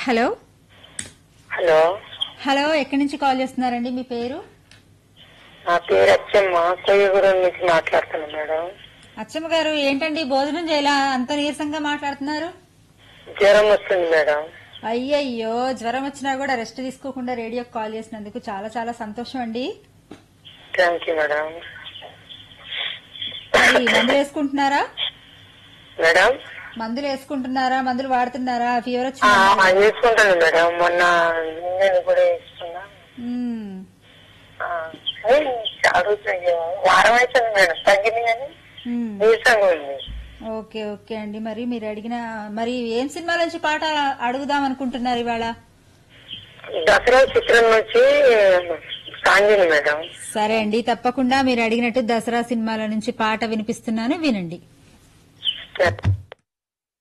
Hello hello hello ఎక్కడి నుంచి call చేస్తున్నారండి మీ పేరు నా పేరు అచ్చమ్మ కొయ్యగూడెం నుంచి మాట్లాడుతున్నాను మేడం అచ్చమ్మ గారు ఏంటండి భోజనం చేయాల అంత నీరసంగా మాట్లాడుతున్నారు జ్వరం వస్తుంది మేడం అయ్యయ్యో జ్వరం వచ్చినా కూడా రెస్ట్ తీసుకోకుండా రేడియోకి కాల్ చేసినందుకు చాలా చాలా సంతోషం అండి థ్యాంక్ యూ మేడం మరి మందులు వేసుకుంటున్నారా మేడం మందులు వేసుకుంటున్నారా మందులు వాడుతున్నారా ఫీవర్ ఆ, వచ్చిందా ఆ, వేసుకుంటాను మేడం మొన్న నేను కూడా వేసుకున్నా మ్మ్. ఆ, అదే అడుగుతుంది వారం అవుతుంది మేడం తగ్గింది కానీ మ్మ్. నీరసంగా ఉంది ఓకే ఓకే అండి మరి మీరు అడిగిన మరి ఏం సినిమా నుంచి పాట అడుగుదాం అనుకుంటున్నారు ఇవాళ దసరా చిత్రం నుంచి సాంగిని మేడం సరే అండి తప్పకుండా మీరు అడిగినట్టు దసరా సినిమాల నుంచి పాట వినిపిస్తున్నాను వినండి థ్యాంక్